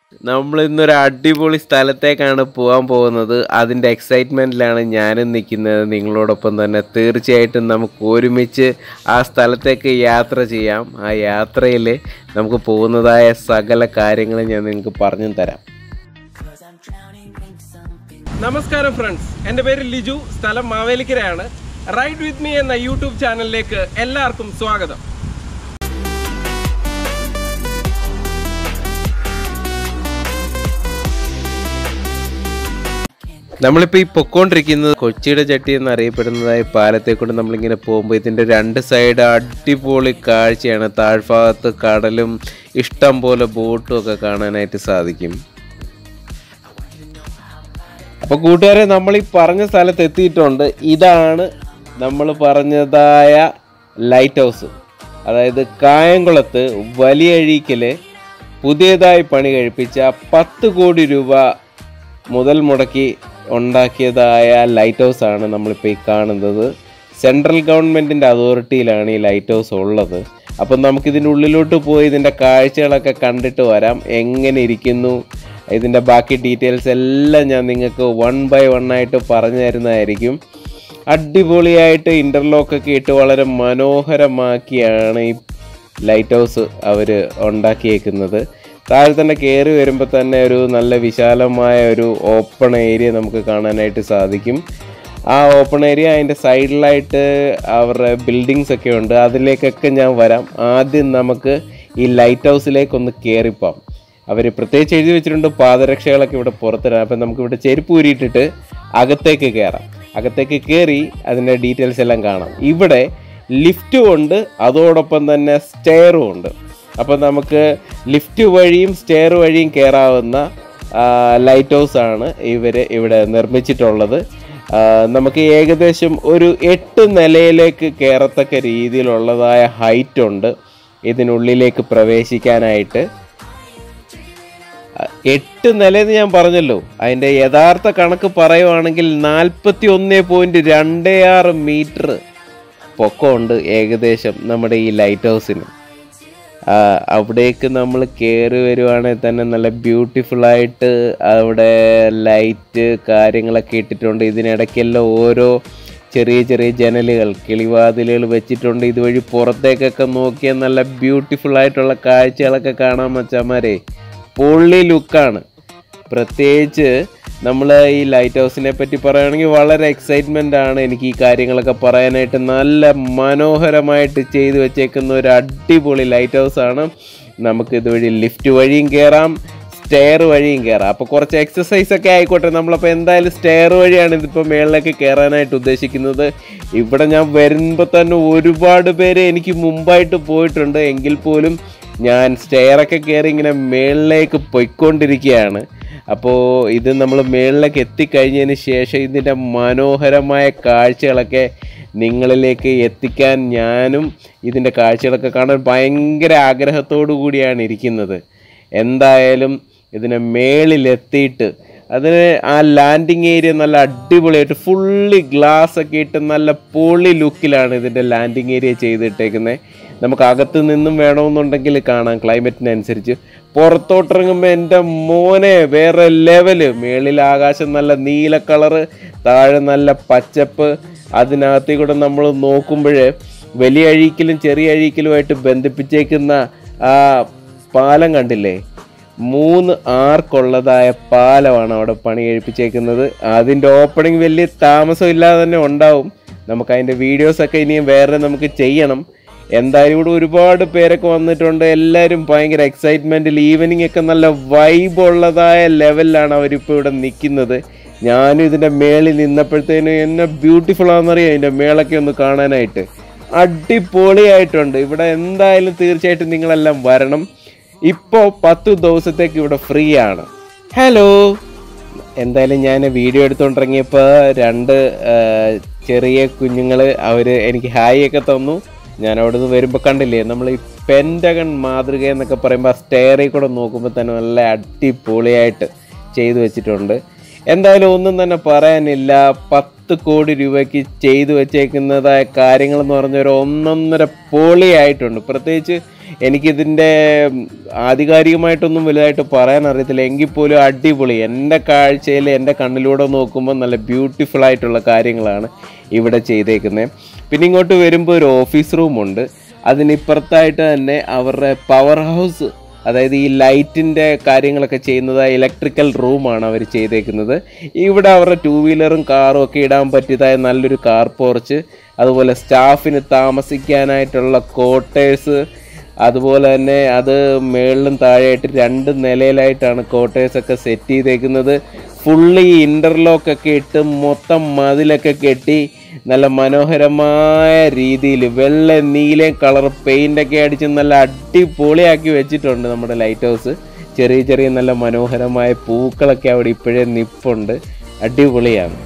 നമ്മൾ ഇന്നൊരു അടിപൊളി സ്ഥലത്തേക്കാണ് പോകാൻ പോകുന്നത് അതിൻ്റെ എക്സൈറ്റ്മെൻറ്റിലാണ് ഞാനും നിൽക്കുന്നത് നിങ്ങളോടൊപ്പം തന്നെ തീർച്ചയായിട്ടും നമുക്ക് ഒരുമിച്ച് ആ സ്ഥലത്തേക്ക് യാത്ര ചെയ്യാം ആ യാത്രയിൽ നമുക്ക് പോകുന്നതായ സകല കാര്യങ്ങളും ഞാൻ നിങ്ങൾക്ക് പറഞ്ഞു തരാം നമസ്കാരം ഫ്രണ്ട്സ് എൻ്റെ പേര് ലിജു സ്ഥലം മാവേലിക്കരയാണ് റൈഡ് വിത്ത് മീ എന്ന യൂട്യൂബ് ചാനലിലേക്ക് എല്ലാവർക്കും സ്വാഗതം നമ്മളിപ്പോൾ ഈ പൊക്കോണ്ടിരിക്കുന്നത് കൊച്ചിയുടെ ചട്ടി എന്നറിയപ്പെടുന്നതായ പാലത്തെ കൊണ്ട് നമ്മളിങ്ങനെ പോകുമ്പോൾ ഇതിൻ്റെ രണ്ട് സൈഡ് അടിപൊളി കാഴ്ചയാണ് താഴ്ഭാഗത്ത് കടലും ഇഷ്ടം പോലെ ബോട്ടും ഒക്കെ കാണാനായിട്ട് സാധിക്കും അപ്പോൾ കൂട്ടുകാരെ നമ്മൾ ഈ പറഞ്ഞ സ്ഥലത്ത് എത്തിയിട്ടുണ്ട് ഇതാണ് നമ്മൾ പറഞ്ഞതായ ലൈറ്റ് ഹൗസ് അതായത് കായംകുളത്ത് വലിയഴീക്കല് പുതിയതായി പണി കഴിപ്പിച്ച പത്ത് കോടി രൂപ മുതൽ മുടക്കി ഉണ്ടാക്കിയതായ ലൈറ്റ് ഹൗസ് ആണ് നമ്മളിപ്പോൾ ഈ കാണുന്നത് സെൻട്രൽ ഗവൺമെൻറ്റിൻ്റെ അതോറിറ്റിയിലാണ് ഈ ലൈറ്റ് ഹൗസ് ഉള്ളത് അപ്പം നമുക്കിതിൻ്റെ ഉള്ളിലോട്ട് പോയി ഇതിൻ്റെ കാഴ്ചകളൊക്കെ കണ്ടിട്ട് വരാം എങ്ങനെ ഇരിക്കുന്നു ഇതിൻ്റെ ബാക്കി ഡീറ്റെയിൽസ് എല്ലാം ഞാൻ നിങ്ങൾക്ക് വൺ ബൈ വൺ ആയിട്ട് പറഞ്ഞു തരുന്നതായിരിക്കും അടിപൊളിയായിട്ട് ഇൻ്റർലോക്കൊക്കെ ഇട്ട് വളരെ മനോഹരമാക്കിയാണ് ഈ ലൈറ്റ് ഹൗസ് അവർ ഉണ്ടാക്കിയേക്കുന്നത് താഴെ തന്നെ കയറി വരുമ്പോൾ തന്നെ ഒരു നല്ല വിശാലമായ ഒരു ഓപ്പൺ ഏരിയ നമുക്ക് കാണാനായിട്ട് സാധിക്കും ആ ഓപ്പൺ ഏരിയ അതിൻ്റെ സൈഡിലായിട്ട് അവരുടെ ബിൽഡിങ്സ് ഒക്കെ ഉണ്ട് അതിലേക്കൊക്കെ ഞാൻ വരാം ആദ്യം നമുക്ക് ഈ ലൈറ്റ് ഹൗസിലേക്ക് ഒന്ന് കയറിപ്പോം അവർ പ്രത്യേകിച്ച് എഴുതി വെച്ചിട്ടുണ്ട് പാദരക്ഷകളൊക്കെ ഇവിടെ പുറത്തിടാം അപ്പം നമുക്ക് ഇവിടെ ചെരുപ്പ് ഊരിയിട്ടിട്ട് അകത്തേക്ക് കയറാം അകത്തേക്ക് കയറി അതിൻ്റെ ഡീറ്റെയിൽസ് എല്ലാം കാണാം ഇവിടെ ലിഫ്റ്റും ഉണ്ട് അതോടൊപ്പം തന്നെ സ്റ്റെയറും ഉണ്ട് അപ്പോൾ നമുക്ക് ലിഫ്റ്റ് വഴിയും സ്റ്റെയർ വഴിയും കയറാവുന്ന ലൈറ്റ് ഹൗസ് ആണ് ഇവർ ഇവിടെ നിർമ്മിച്ചിട്ടുള്ളത് ആ, നമുക്ക് ഏകദേശം ഒരു എട്ട് നിലയിലേക്ക് കയറത്തക്ക രീതിയിലുള്ളതായ ഹൈറ്റ് ഉണ്ട് ഇതിനുള്ളിലേക്ക് പ്രവേശിക്കാനായിട്ട് എട്ട് നിലയെന്ന് ഞാൻ പറഞ്ഞല്ലോ അതിൻ്റെ യഥാർത്ഥ കണക്ക് പറയുവാണെങ്കിൽ നാൽപ്പത്തി ഒന്ന് പോയിൻറ്റ് രണ്ട് ആറ് മീറ്റർ പൊക്കമുണ്ട് ഏകദേശം നമ്മുടെ ഈ ലൈറ്റ് ഹൗസിന് ആ, അവിടേക്ക് നമ്മൾ കയറി വരുവാണെങ്കിൽ തന്നെ നല്ല ബ്യൂട്ടിഫുൾ ആയിട്ട് അവിടെ ലൈറ്റ് കാര്യങ്ങളൊക്കെ ഇട്ടിട്ടുണ്ട് ഇതിനിടയ്ക്കെല്ലാം ഓരോ ചെറിയ ചെറിയ ജനലുകൾ കിളിവാതിലുകൾ വെച്ചിട്ടുണ്ട് ഇതുവഴി പുറത്തേക്കൊക്കെ നോക്കിയാൽ നല്ല ബ്യൂട്ടിഫുൾ ആയിട്ടുള്ള കാഴ്ചകളൊക്കെ കാണാൻ മച്ചാമാരെ പൊള്ളി ലുക്കാണ് പ്രത്യേകിച്ച് നമ്മൾ ഈ ലൈറ്റ് ഹൗസിനെ പറ്റി പറയുകയാണെങ്കിൽ വളരെ എക്സൈറ്റ്മെൻ്റ് ആണ് എനിക്ക് ഈ കാര്യങ്ങളൊക്കെ പറയാനായിട്ട് നല്ല മനോഹരമായിട്ട് ചെയ്തു വെച്ചേക്കുന്ന ഒരു അടിപൊളി ലൈറ്റ് ഹൗസ് ആണ് നമുക്ക് ഇതുവഴി ലിഫ്റ്റ് വഴിയും കയറാം സ്റ്റെയർ വഴിയും കയറാം അപ്പോൾ കുറച്ച് എക്സസൈസ് ഒക്കെ ആയിക്കോട്ടെ നമ്മളപ്പോൾ എന്തായാലും സ്റ്റെയർ വഴിയാണ് ഇതിപ്പോൾ മേളിലേക്ക് കയറാനായിട്ട് ഉദ്ദേശിക്കുന്നത് ഇവിടെ ഞാൻ വരുമ്പോൾ തന്നെ ഒരുപാട് പേര് എനിക്ക് മുമ്പായിട്ട് പോയിട്ടുണ്ട് എങ്കിൽ പോലും ഞാൻ സ്റ്റെയറൊക്കെ കയറി ഇങ്ങനെ മേളിലേക്ക് പൊയ്ക്കൊണ്ടിരിക്കുകയാണ് അപ്പോൾ ഇത് നമ്മൾ മേളിലേക്ക് എത്തിക്കഴിഞ്ഞതിന് ശേഷം ഇതിൻ്റെ മനോഹരമായ കാഴ്ചകളൊക്കെ നിങ്ങളിലേക്ക് എത്തിക്കാൻ ഞാനും ഇതിൻ്റെ കാഴ്ചകളൊക്കെ കാണാൻ ഭയങ്കര ആഗ്രഹത്തോടു കൂടിയാണ് ഇരിക്കുന്നത് എന്തായാലും ഇതിനെ മേളിലെത്തിയിട്ട് അതിന് ആ ലാൻഡിങ് ഏരിയ നല്ല അടിപൊളിയായിട്ട് ഫുള്ളി ഗ്ലാസ് ഒക്കെ ഇട്ട് നല്ല പൊളി ലുക്കിലാണ് ഇതിൻ്റെ ലാൻഡിങ് ഏരിയ ചെയ്തിട്ടേക്കുന്നത് നമുക്ക് അകത്ത് നിന്നും വേണമെന്നുണ്ടെങ്കിൽ കാണാം ക്ലൈമറ്റിനനുസരിച്ച് പുറത്തോട്ടിറങ്ങുമ്പോൾ എൻ്റെ മോനെ വേറെ ലെവല് മേളിൽ ആകാശം നല്ല നീല കളറ് താഴെ നല്ല പച്ചപ്പ് അതിനകത്തേ കൂടെ നമ്മൾ നോക്കുമ്പോൾ വലിയ അഴീക്കലും ചെറിയ അഴീക്കലുമായിട്ട് ബന്ധിപ്പിച്ചേക്കുന്ന ആ പാലം കണ്ടില്ലേ മൂന്ന് ആർക്കുള്ളതായ പാലമാണ് അവിടെ പണി കഴിപ്പിച്ചേക്കുന്നത് അതിൻ്റെ ഓപ്പണിംഗ് വലിയ താമസമില്ലാതെ തന്നെ ഉണ്ടാവും നമുക്ക് അതിൻ്റെ വീഡിയോസൊക്കെ ഇനിയും വേറെ നമുക്ക് ചെയ്യണം എന്തായാലും ഇവിടെ ഒരുപാട് പേരൊക്കെ വന്നിട്ടുണ്ട് എല്ലാവരും ഭയങ്കര എക്സൈറ്റ്മെൻറ്റിൽ ഈവനിങ് ഒക്കെ നല്ല വൈബ് ഉള്ളതായ ലെവലിലാണ് അവരിപ്പോൾ ഇവിടെ നിൽക്കുന്നത് ഞാനും ഇതിൻ്റെ മേളിൽ നിന്നപ്പോഴത്തേനും എന്നെ ബ്യൂട്ടിഫുൾ ആണെന്നറിയാം ഇതിൻ്റെ മേളൊക്കെ ഒന്ന് കാണാനായിട്ട് അടിപൊളിയായിട്ടുണ്ട് ഇവിടെ എന്തായാലും തീർച്ചയായിട്ടും നിങ്ങളെല്ലാം വരണം ഇപ്പോൾ പത്ത് ദിവസത്തേക്ക് ഇവിടെ ഫ്രീ ആണ് ഹലോ എന്തായാലും ഞാൻ വീഡിയോ എടുത്തുകൊണ്ടിറങ്ങിയപ്പോൾ രണ്ട് ആ, ചെറിയ കുഞ്ഞുങ്ങൾ അവർ എനിക്ക് ഹായ് ഒക്കെ തന്നു ഞാൻ അവിടെ നിന്ന് വരുമ്പോൾ കണ്ടില്ലേ നമ്മൾ ഈ പെൻറ്റഗൺ മാതൃക എന്നൊക്കെ പറയുമ്പോൾ ആ സ്റ്റെയറിൽ കൂടെ നോക്കുമ്പോൾ തന്നെ നല്ല അടിപൊളിയായിട്ട് ചെയ്തു വെച്ചിട്ടുണ്ട് എന്തായാലും ഒന്നും തന്നെ പറയാനില്ല പത്ത് കോടി രൂപയ്ക്ക് ചെയ്തു വെച്ചേക്കുന്നതായ കാര്യങ്ങളെന്ന് പറഞ്ഞ ഒരു ഒന്നൊന്നര പൊളിയായിട്ടുണ്ട് പ്രത്യേകിച്ച് എനിക്കിതിൻ്റെ ആധികാരികമായിട്ടൊന്നും വലുതായിട്ട് പറയാൻ അറിയത്തില്ല എങ്കിൽ പോലും അടിപൊളി എൻ്റെ കാഴ്ചയിൽ എൻ്റെ കണ്ണിലൂടെ നോക്കുമ്പോൾ നല്ല ബ്യൂട്ടിഫുൾ ആയിട്ടുള്ള കാര്യങ്ങളാണ് ഇവിടെ ചെയ്തേക്കുന്നത് പിന്നെ ഇങ്ങോട്ട് വരുമ്പോൾ ഒരു ഓഫീസ് റൂമുണ്ട് അതിനിപ്പുറത്തായിട്ട് തന്നെ അവരുടെ പവർ ഹൗസ് അതായത് ഈ ലൈറ്റിൻ്റെ കാര്യങ്ങളൊക്കെ ചെയ്യുന്നത് ഇലക്ട്രിക്കൽ റൂമാണ് അവർ ചെയ്തേക്കുന്നത് ഇവിടെ അവരുടെ ടൂ വീലറും കാറും ഒക്കെ ഇടാൻ പറ്റിയതായ നല്ലൊരു കാർ പോർച്ച് അതുപോലെ സ്റ്റാഫിന് താമസിക്കാനായിട്ടുള്ള ക്വാർട്ടേഴ്സ് അതുപോലെ തന്നെ അത് മേളിലും താഴെയായിട്ട് രണ്ട് നിലയിലായിട്ടാണ് ക്വാർട്ടേഴ്സ് ഒക്കെ സെറ്റ് ചെയ്തേക്കുന്നത് ഫുള്ളി ഇൻ്റർലോക്ക് ഒക്കെ ഇട്ട് മൊത്തം മതിലൊക്കെ കെട്ടി നല്ല മനോഹരമായ രീതിയിൽ വെള്ള നീലയും കളർ പെയിൻ്റ് ഒക്കെ അടിച്ച് നല്ല അടിപൊളിയാക്കി വെച്ചിട്ടുണ്ട് നമ്മുടെ ലൈറ്റ് ഹൗസ് ചെറിയ ചെറിയ നല്ല മനോഹരമായ പൂക്കളൊക്കെ അവിടെ ഇപ്പോഴേ നിപ്പുണ്ട് അടിപൊളിയാണ്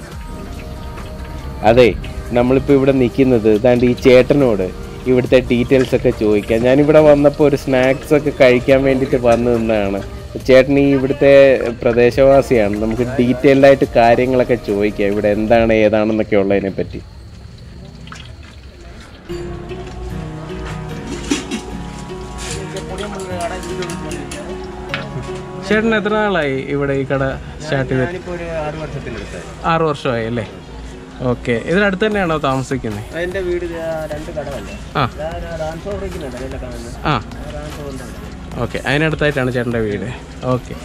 അതെ നമ്മളിപ്പോൾ ഇവിടെ നിൽക്കുന്നത് ഇതാണ്ട് ഈ ചേട്ടനോട് ഇവിടുത്തെ ഡീറ്റെയിൽസ് ഒക്കെ ചോദിക്കാം ഞാനിവിടെ വന്നപ്പോൾ ഒരു സ്നാക്സ് ഒക്കെ കഴിക്കാൻ വേണ്ടിയിട്ട് വന്നു നിന്നതാണ് ചേട്ടൻ ഈ ഇവിടുത്തെ പ്രദേശവാസിയാണ് നമുക്ക് ഡീറ്റെയിൽഡ് ആയിട്ട് കാര്യങ്ങളൊക്കെ ചോദിക്കാം ഇവിടെ എന്താണ് ഏതാണെന്നൊക്കെ ഉള്ളതിനെ പറ്റി ചേട്ടൻ എത്ര നാളായി ഇവിടെ ഈ കട സ്റ്റാർട്ട് ചെയ്തിട്ട് ഞാനിപ്പോ ഒരു ആറ് വർഷത്തിനടുത്തായി ആറ് വർഷമായി അല്ലേ ഓക്കെ ഇതിനടുത്ത് തന്നെയാണോ താമസിക്കുന്നത് എന്റെ വീട് ദാ രണ്ട് കടമല്ലേ ആ ഡാൻസ് ഓടിക്കുന്നുണ്ട് അതിന്റെ കാണുന്നത് ആ ഡാൻസ് കൊണ്ടുണ്ട് ഓക്കെ അതിനടുത്തായിട്ടാണ് ചേട്ടൻ്റെ വീട് ഓക്കെ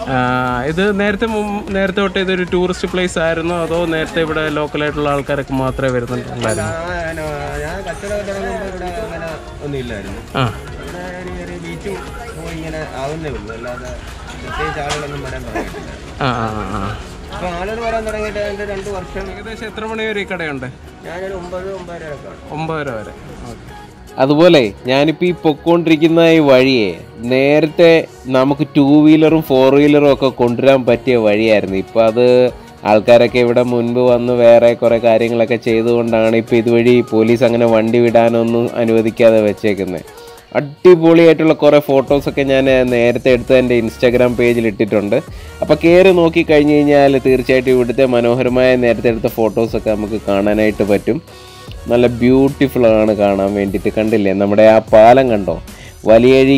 ഇത് നേരത്തെ മും- നേരത്തെ തൊട്ട് ഇതൊരു ടൂറിസ്റ്റ് പ്ലേസ് ആയിരുന്നോ അതോ നേരത്തെ ഇവിടെ ലോക്കലായിട്ടുള്ള ആൾക്കാരൊക്കെ മാത്രമേ വരുന്നുണ്ടായിരുന്നു ഞാൻ കച്ചവടം തുടങ്ങുമ്പോൾ ഇവിടെ അങ്ങനെ ഒന്നുമില്ലായിരുന്നു ആ ഇവിടെ ഒരു ചെറിയ ബീച്ചും പോയി ഇങ്ങനെ ആവുന്നേ ഉള്ളൂ അല്ലാതെ പ്രത്യേകിച്ച് ആളുകളൊന്നും വരാൻ തുടങ്ങിയിട്ടില്ല ആ ആ ആ, ആ ഇപ്പൊ ആളുകൾ വരാൻ തുടങ്ങിയിട്ട് എൻ്റെ രണ്ട് വർഷം ഏകദേശം എത്ര മണി വരെ ഈ കടയുണ്ട് ഞാനൊരു ഒമ്പത് ഒമ്പതര ഒക്കെ ആണ് ഒമ്പതര വരെ ഓക്കെ അതുപോലെ ഞാനിപ്പോൾ ഈ പൊക്കോണ്ടിരിക്കുന്ന ഈ വഴിയെ നേരത്തെ നമുക്ക് ടൂ വീലറും ഫോർ വീലറും ഒക്കെ കൊണ്ടുവരാൻ പറ്റിയ വഴിയായിരുന്നു ഇപ്പോൾ അത് ആൾക്കാരൊക്കെ ഇവിടെ മുൻപ് വന്ന് വേറെ കുറേ കാര്യങ്ങളൊക്കെ ചെയ്തുകൊണ്ടാണ് ഇപ്പോൾ ഇതുവഴി പോലീസ് അങ്ങനെ വണ്ടി വിടാനൊന്നും അനുവദിക്കാതെ വെച്ചേക്കുന്നത് അടിപൊളിയായിട്ടുള്ള കുറേ ഫോട്ടോസൊക്കെ ഞാൻ നേരത്തെ എടുത്ത് എൻ്റെ ഇൻസ്റ്റാഗ്രാം പേജിൽ ഇട്ടിട്ടുണ്ട് അപ്പോൾ കയറി നോക്കി കഴിഞ്ഞ് കഴിഞ്ഞാൽ തീർച്ചയായിട്ടും ഇവിടുത്തെ മനോഹരമായ നേരത്തെ എടുത്ത ഫോട്ടോസൊക്കെ നമുക്ക് കാണാനായിട്ട് പറ്റും നല്ല ബ്യൂട്ടിഫുൾ ആണ് കാണാൻ വേണ്ടിയിട്ട് കണ്ടില്ലേ നമ്മുടെ ആ പാലം കണ്ടോ വലിയഴി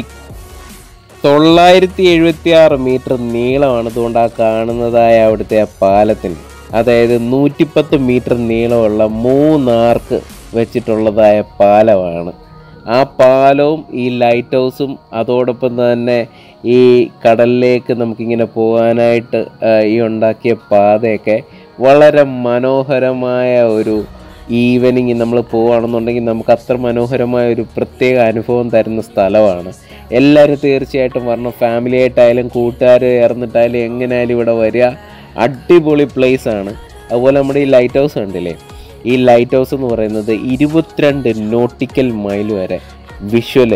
തൊള്ളായിരത്തി എഴുപത്തി ആറ് മീറ്റർ നീളമാണ് അതുകൊണ്ട് ആ കാണുന്നതായ അവിടുത്തെ ആ പാലത്തിന് അതായത് നൂറ്റിപ്പത്ത് മീറ്റർ നീളമുള്ള മൂന്നാർക്ക് വെച്ചിട്ടുള്ളതായ പാലമാണ് ആ പാലവും ഈ ലൈറ്റ് ഹൗസും അതോടൊപ്പം തന്നെ ഈ കടലിലേക്ക് നമുക്കിങ്ങനെ പോകാനായിട്ട് ആ, ഈ ഉണ്ടാക്കിയ പാതയൊക്കെ വളരെ മനോഹരമായ ഒരു ഈവനിങ് നമ്മൾ പോവുകയാണെന്നുണ്ടെങ്കിൽ നമുക്ക് അത്ര മനോഹരമായ ഒരു പ്രത്യേക അനുഭവം തരുന്ന സ്ഥലമാണ് എല്ലാവരും തീർച്ചയായിട്ടും വരണം ഫാമിലി ആയിട്ടായാലും കൂട്ടുകാർ ചേർന്നിട്ടായാലും എങ്ങനെയായാലും ഇവിടെ വരിക അടിപൊളി place ആണ് അതുപോലെ നമ്മുടെ ഈ ലൈറ്റ് ഹൗസ് കണ്ടില്ലേ ഈ ലൈറ്റ് ഹൗസ് എന്ന് പറയുന്നത് ഇരുപത്തിരണ്ട് നോട്ടിക്കൽ മൈൽ വരെ വിഷ്വല്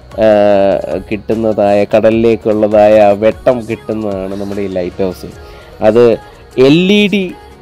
കിട്ടുന്നതായ കടലിലേക്കുള്ളതായ വെട്ടം കിട്ടുന്നതാണ് നമ്മുടെ ഈ ലൈറ്റ് ഹൗസ് അത് L E D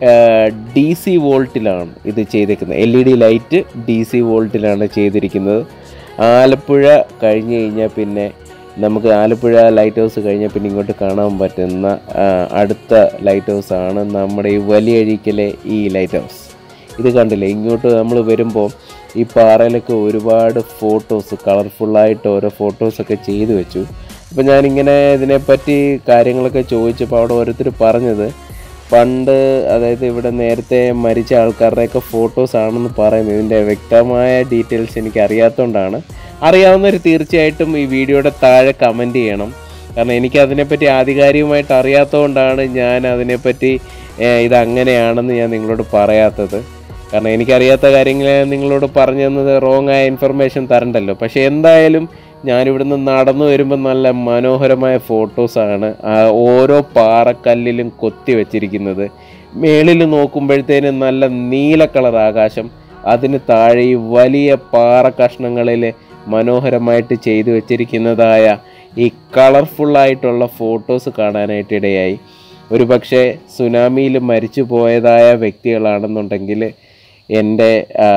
D C വോൾട്ടിലാണ് ഇത് ചെയ്തിരിക്കുന്നത് L E D light D C വോൾട്ടിലാണ് ചെയ്തിരിക്കുന്നത് ആലപ്പുഴ കഴിഞ്ഞ് കഴിഞ്ഞാൽ പിന്നെ നമുക്ക് ആലപ്പുഴ ലൈറ്റ് ഹൗസ് കഴിഞ്ഞാൽ പിന്നെ ഇങ്ങോട്ട് കാണാൻ പറ്റുന്ന ആ, അടുത്ത ലൈറ്റ് ഹൗസ് ആണ് നമ്മുടെ ഈ വലിയഴിക്കലെ ഈ ലൈറ്റ് ഹൗസ് ഇത് കണ്ടില്ലേ ഇങ്ങോട്ട് നമ്മൾ വരുമ്പോൾ ഈ പാറയിലൊക്കെ ഒരുപാട് ഫോട്ടോസ് കളർഫുള്ളായിട്ട് ഓരോ ഫോട്ടോസൊക്കെ ചെയ്തു വെച്ചു അപ്പോൾ ഞാനിങ്ങനെ ഇതിനെപ്പറ്റി കാര്യങ്ങളൊക്കെ ചോദിച്ചപ്പോൾ അവിടെ ഓരോരുത്തർ പറഞ്ഞത് പണ്ട് അതായത് ഇവിടെ നേരത്തെ മരിച്ച ആൾക്കാരുടെയൊക്കെ ഫോട്ടോസ് ആണെന്ന് പറയുന്നത് ഇതിൻ്റെ വ്യക്തമായ ഡീറ്റെയിൽസ് എനിക്ക് അറിയാത്തതുകൊണ്ടാണ് അറിയാവുന്നവർ തീർച്ചയായിട്ടും ഈ വീഡിയോയുടെ താഴെ കമൻറ്റ് ചെയ്യണം കാരണം എനിക്ക് അതിനെപ്പറ്റി ആധികാരികമായിട്ട് അറിയാത്തതുകൊണ്ടാണ് ഞാൻ അതിനെപ്പറ്റി ഏഹ്, ഇത് അങ്ങനെയാണെന്ന് ഞാൻ നിങ്ങളോട് പറയാത്തത് കാരണം എനിക്കറിയാത്ത കാര്യങ്ങൾ നിങ്ങളോട് പറഞ്ഞു തന്നത് റോങ് ആയ ഇൻഫർമേഷൻ തരണ്ടല്ലോ പക്ഷേ എന്തായാലും ഞാനിവിടുന്ന് നടന്നു വരുമ്പോൾ നല്ല മനോഹരമായ ഫോട്ടോസാണ് ആ ഓരോ പാറക്കല്ലിലും കൊത്തി വെച്ചിരിക്കുന്നത് മേളിൽ നോക്കുമ്പോഴത്തേനും നല്ല നീല കളർ ആകാശം അതിന് താഴെ ഈ വലിയ പാറ കഷ്ണങ്ങളിൽ മനോഹരമായിട്ട് ചെയ്തു വെച്ചിരിക്കുന്നതായ ഈ കളർഫുള്ളായിട്ടുള്ള ഫോട്ടോസ് കാണാനായിട്ട് ഇടയായി ഒരു പക്ഷേ സുനാമിയിൽ മരിച്ചു പോയതായ വ്യക്തികളാണെന്നുണ്ടെങ്കിൽ എൻ്റെ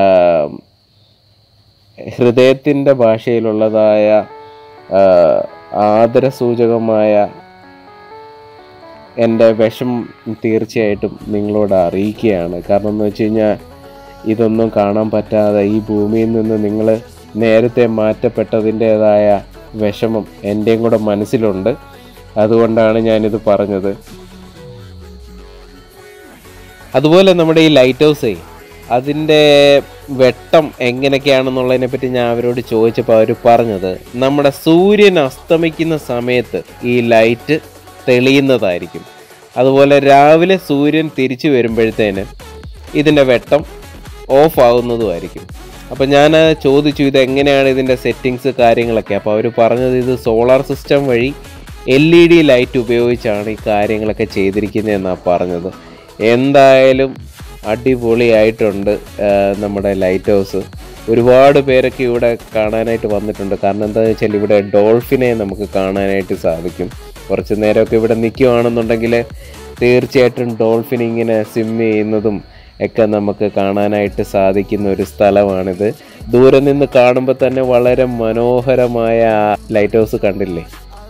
ഹൃദയത്തിൻ്റെ ഭാഷയിലുള്ളതായ ആ, ആദരസൂചകമായ എൻ്റെ വിഷം തീർച്ചയായിട്ടും നിങ്ങളോട് അറിയിക്കുകയാണ് കാരണം എന്ന് വെച്ച് കഴിഞ്ഞാൽ ഇതൊന്നും കാണാൻ പറ്റാതെ ഈ ഭൂമിയിൽ നിന്ന് നിങ്ങൾ നേരത്തെ മാറ്റപ്പെട്ടതിൻ്റേതായ വിഷമം എൻ്റെയും കൂടെ മനസ്സിലുണ്ട് അതുകൊണ്ടാണ് ഞാനിത് പറഞ്ഞത് അതുപോലെ നമ്മുടെ ഈ ലൈറ്റ് ഹൗസേ അതിൻ്റെ വെട്ടം എങ്ങനെയൊക്കെയാണെന്നുള്ളതിനെ പറ്റി ഞാൻ അവരോട് ചോദിച്ചപ്പോൾ അവർ പറഞ്ഞത് നമ്മുടെ സൂര്യൻ അസ്തമിക്കുന്ന സമയത്ത് ഈ ലൈറ്റ് തെളിയുന്നതായിരിക്കും അതുപോലെ രാവിലെ സൂര്യൻ തിരിച്ചു വരുമ്പോഴത്തേന് ഇതിൻ്റെ വെട്ടം ഓഫ് ആകുന്നതുമായിരിക്കും അപ്പോൾ ഞാൻ ചോദിച്ചു ഇത് എങ്ങനെയാണ് ഇതിൻ്റെ സെറ്റിങ്സ് കാര്യങ്ങളൊക്കെ അപ്പോൾ അവർ പറഞ്ഞത് ഇത് സോളാർ സിസ്റ്റം വഴി എൽ ഇ ഡി ലൈറ്റ് ഉപയോഗിച്ചാണ് ഈ കാര്യങ്ങളൊക്കെ ചെയ്തിരിക്കുന്നതെന്നാണ് പറഞ്ഞത് എന്തായാലും അടിപൊളിയായിട്ടുണ്ട് ആ, നമ്മുടെ ലൈറ്റ് ഹൗസ് ഒരുപാട് പേരൊക്കെ ഇവിടെ കാണാനായിട്ട് വന്നിട്ടുണ്ട് കാരണം എന്താണെന്ന് വെച്ചാൽ ഇവിടെ ഡോൾഫിനെ നമുക്ക് കാണാനായിട്ട് സാധിക്കും കുറച്ച് നേരമൊക്കെ ഇവിടെ നിൽക്കുകയാണെന്നുണ്ടെങ്കിൽ തീർച്ചയായിട്ടും ഡോൾഫിൻ ഇങ്ങനെ സ്വിം ചെയ്യുന്നതും ഒക്കെ നമുക്ക് കാണാനായിട്ട് സാധിക്കുന്ന ഒരു സ്ഥലമാണിത് ദൂരെ നിന്ന് കാണുമ്പോൾ തന്നെ വളരെ മനോഹരമായ ലൈറ്റ് ഹൗസ് കണ്ടില്ലേ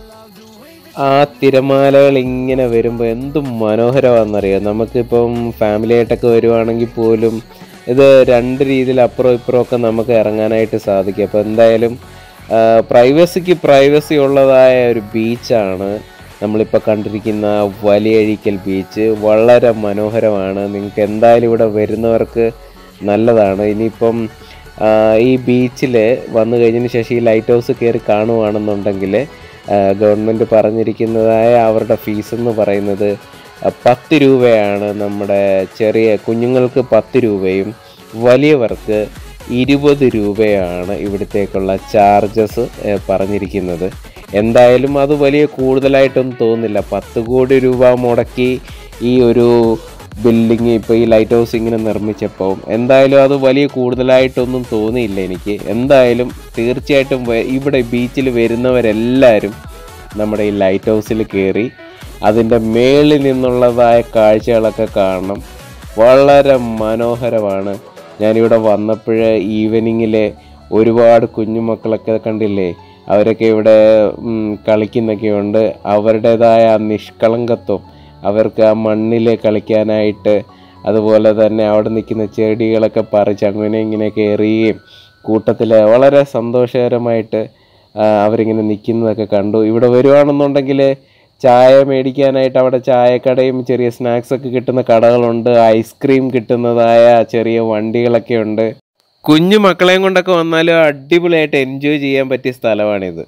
ആ തിരമാലകൾ ഇങ്ങനെ വരുമ്പോൾ എന്തും മനോഹരമാണെന്നറിയാം നമുക്കിപ്പം ഫാമിലി ആയിട്ടൊക്കെ വരുവാണെങ്കിൽ പോലും ഇത് രണ്ട് രീതിയിൽ അപ്പുറം ഇപ്പുറം ഒക്കെ നമുക്ക് ഇറങ്ങാനായിട്ട് സാധിക്കും അപ്പോൾ എന്തായാലും പ്രൈവസിക്ക് പ്രൈവസി ഉള്ളതായ ഒരു ബീച്ചാണ് നമ്മളിപ്പോൾ കണ്ടിരിക്കുന്ന വലിയഴിക്കൽ ബീച്ച് വളരെ മനോഹരമാണ് നിങ്ങൾക്ക് എന്തായാലും ഇവിടെ വരുന്നവർക്ക് നല്ലതാണ് ഇനിയിപ്പം ആ, ഈ ബീച്ചിൽ വന്നു കഴിഞ്ഞതിന് ശേഷം ഈ ലൈറ്റ് ഹൗസ് കയറി കാണുവാണെന്നുണ്ടെങ്കിൽ ഗവൺമെൻറ് പറഞ്ഞിരിക്കുന്നതായ അവരുടെ ഫീസ് എന്ന് പറയുന്നത് ആ, പത്ത് രൂപയാണ് നമ്മുടെ ചെറിയ കുഞ്ഞുങ്ങൾക്ക് പത്ത് രൂപയും വലിയവർക്ക് ഇരുപത് രൂപയാണ് ഇവിടത്തേക്കുള്ള ചാർജസ് പറഞ്ഞിരിക്കുന്നത് എന്തായാലും അത് വലിയ കൂടുതലായിട്ടൊന്നും തോന്നുന്നില്ല പത്ത് കോടി രൂപ മുടക്കി ഈ ഒരു ബിൽഡിങ് ഇപ്പോൾ ഈ ലൈറ്റ് ഹൗസ് ഇങ്ങനെ നിർമ്മിച്ചപ്പോൾ എന്തായാലും അത് വലിയ കൂടുതലായിട്ടൊന്നും തോന്നിയില്ല എനിക്ക് എന്തായാലും തീർച്ചയായിട്ടും വ- ഇവിടെ ബീച്ചിൽ വരുന്നവരെല്ലാവരും നമ്മുടെ ഈ ലൈറ്റ് ഹൗസിൽ കയറി അതിൻ്റെ മേളിൽ നിന്നുള്ളതായ കാഴ്ചകളൊക്കെ കാണണം വളരെ മനോഹരമാണ് ഞാനിവിടെ വന്നപ്പോഴേ ഈവനിങ്ങിലെ ഒരുപാട് കുഞ്ഞുമക്കളൊക്കെ കണ്ടില്ലേ അവരൊക്കെ ഇവിടെ ഉം, കളിക്കുന്നൊക്കെ ഉണ്ട് അവരുടേതായ ആ നിഷ്കളങ്കത്വം അവർക്ക് ആ മണ്ണിൽ കളിക്കാനായിട്ട് അതുപോലെ തന്നെ അവിടെ നിൽക്കുന്ന ചെടികളൊക്കെ പറിച്ച് അങ്ങനെ ഇങ്ങനെയൊക്കെ എറിയുകയും കൂട്ടത്തിൽ വളരെ സന്തോഷകരമായിട്ട് ആ, അവരിങ്ങനെ നിൽക്കുന്നതൊക്കെ കണ്ടു ഇവിടെ വരുവാണെന്നുണ്ടെങ്കിൽ ചായ മേടിക്കാനായിട്ട് അവിടെ ചായക്കടയും ചെറിയ സ്നാക്സ് ഒക്കെ കിട്ടുന്ന കടകളുണ്ട് ഐസ്ക്രീം കിട്ടുന്നതായ ചെറിയ വണ്ടികളൊക്കെ ഉണ്ട് കുഞ്ഞു മക്കളെയും കൊണ്ടൊക്കെ വന്നാൽ അടിപൊളിയായിട്ട് എൻജോയ് ചെയ്യാൻ പറ്റിയ സ്ഥലമാണിത്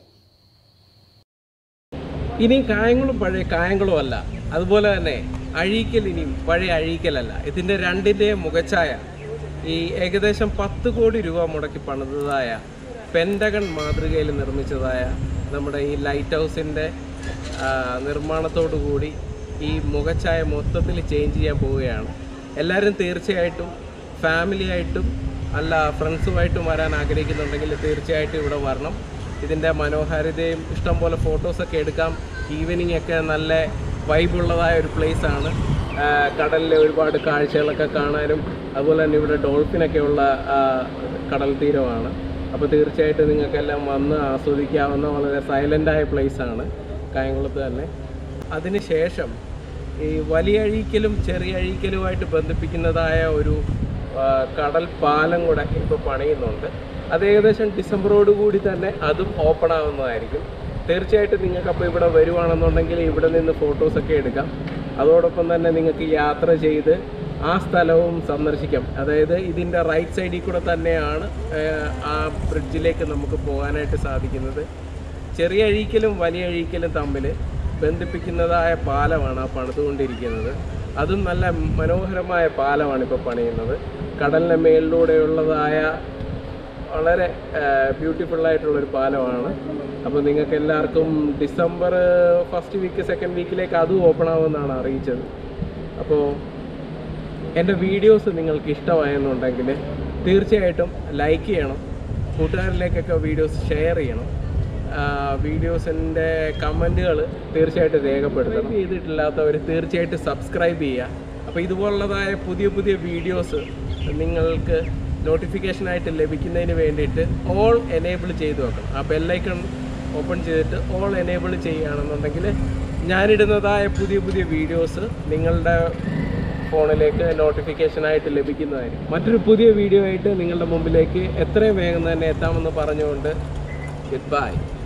ഇനി കായങ്ങളും പഴയ കായങ്ങളും അല്ല അതുപോലെ തന്നെ അഴീക്കൽ ഇനിയും പഴയ അഴീക്കലല്ല ഇതിൻ്റെ രണ്ടിൻ്റെയും മുഖച്ഛായ ഈ ഏകദേശം പത്ത് കോടി രൂപ മുടക്കി പണിതതായ പെൻഡഗൺ മാതൃകയിൽ നിർമ്മിച്ചതായ നമ്മുടെ ഈ ലൈറ്റ് ഹൗസിൻ്റെ നിർമ്മാണത്തോടു കൂടി ഈ മുഖച്ഛായ മൊത്തത്തിൽ ചേഞ്ച് ചെയ്യാൻ പോവുകയാണ് എല്ലാവരും തീർച്ചയായിട്ടും ഫാമിലി ആയിട്ടും അല്ല ഫ്രണ്ട്സുമായിട്ടും വരാൻ ആഗ്രഹിക്കുന്നുണ്ടെങ്കിൽ തീർച്ചയായിട്ടും ഇവിടെ വരണം ഇതിൻ്റെ മനോഹാരിതയും ഇഷ്ടംപോലെ ഫോട്ടോസൊക്കെ എടുക്കാം ഈവനിങ് ഒക്കെ നല്ല വൈബുള്ളതായ ഒരു place ആണ് ആ, കടലിലെ ഒരുപാട് കാഴ്ചകളൊക്കെ കാണാനും അതുപോലെ തന്നെ ഇവിടെ ഡോൾഫിനൊക്കെ ഉള്ള ആ, കടൽ തീരമാണ് അപ്പോൾ തീർച്ചയായിട്ടും നിങ്ങൾക്കെല്ലാം വന്ന് ആസ്വദിക്കാവുന്ന വളരെ സൈലൻ്റായ ആണ് കായംകുളത്ത് തന്നെ അതിനുശേഷം ഈ വലിയ അഴീക്കലും ചെറിയ അഴീക്കലുമായിട്ട് ബന്ധിപ്പിക്കുന്നതായ ഒരു ആ, കടൽ പാലം കൂടെ ഇപ്പോൾ പണിയുന്നുണ്ട് അത് ഏകദേശം ഡിസംബറോട് കൂടി തന്നെ അതും ഓപ്പൺ ആവുന്നതായിരിക്കും തീർച്ചയായിട്ടും നിങ്ങൾക്ക് അപ്പോൾ ഇവിടെ വരുവാണെന്നുണ്ടെങ്കിൽ ഇവിടെ നിന്ന് ഫോട്ടോസൊക്കെ എടുക്കാം അതോടൊപ്പം തന്നെ നിങ്ങൾക്ക് യാത്ര ചെയ്ത് ആ സ്ഥലവും സന്ദർശിക്കാം അതായത് ഇതിൻ്റെ റൈറ്റ് സൈഡിൽ കൂടെ തന്നെയാണ് ആ, ആ ബ്രിഡ്ജിലേക്ക് നമുക്ക് പോകാനായിട്ട് സാധിക്കുന്നത് ചെറിയ അഴീക്കലും വലിയ അഴീക്കലും തമ്മിൽ ബന്ധിപ്പിക്കുന്നതായ പാലമാണ് ആ പണിതുകൊണ്ടിരിക്കുന്നത് അതും നല്ല മനോഹരമായ പാലമാണ് ഇപ്പോൾ പണിയുന്നത് കടലിൻ്റെ മേളിലൂടെയുള്ളതായ വളരെ ബ്യൂട്ടിഫുൾ ആയിട്ടുള്ളൊരു പാലമാണ് അപ്പോൾ നിങ്ങൾക്ക് എല്ലാവർക്കും ഡിസംബർ ഫസ്റ്റ് വീക്ക് സെക്കൻഡ് വീക്കിലേക്ക് അതും ഓപ്പൺ ആവുമെന്നാണ് അറിയിച്ചത് അപ്പോൾ എൻ്റെ വീഡിയോസ് നിങ്ങൾക്ക് ഇഷ്ടമായെന്നുണ്ടെങ്കിൽ തീർച്ചയായിട്ടും ലൈക്ക് ചെയ്യണം കൂട്ടുകാരിലേക്കൊക്കെ വീഡിയോസ് ഷെയർ ചെയ്യണം വീഡിയോസിൻ്റെ കമൻറ്റുകൾ തീർച്ചയായിട്ടും രേഖപ്പെടുത്തണം ചെയ്തിട്ടില്ലാത്തവർ തീർച്ചയായിട്ടും സബ്സ്ക്രൈബ് ചെയ്യുക അപ്പോൾ ഇതുപോലുള്ളതായ പുതിയ പുതിയ വീഡിയോസ് നിങ്ങൾക്ക് നോട്ടിഫിക്കേഷനായിട്ട് ലഭിക്കുന്നതിന് വേണ്ടിയിട്ട് ഓൾ എനേബിൾ ചെയ്ത് വെക്കണം ആ ബെല്ലൈക്കൺ ഓപ്പൺ ചെയ്തിട്ട് ഓൾ എനേബിൾ ചെയ്യുകയാണെന്നുണ്ടെങ്കിൽ ഞാനിടുന്നതായ പുതിയ പുതിയ വീഡിയോസ് നിങ്ങളുടെ ഫോണിലേക്ക് നോട്ടിഫിക്കേഷൻ ആയിട്ട് ലഭിക്കുന്നതായിരിക്കും മറ്റൊരു പുതിയ വീഡിയോ ആയിട്ട് നിങ്ങളുടെ മുമ്പിലേക്ക് എത്രയും വേഗം തന്നെ എത്താമെന്ന് പറഞ്ഞുകൊണ്ട് ഗുഡ് ബൈ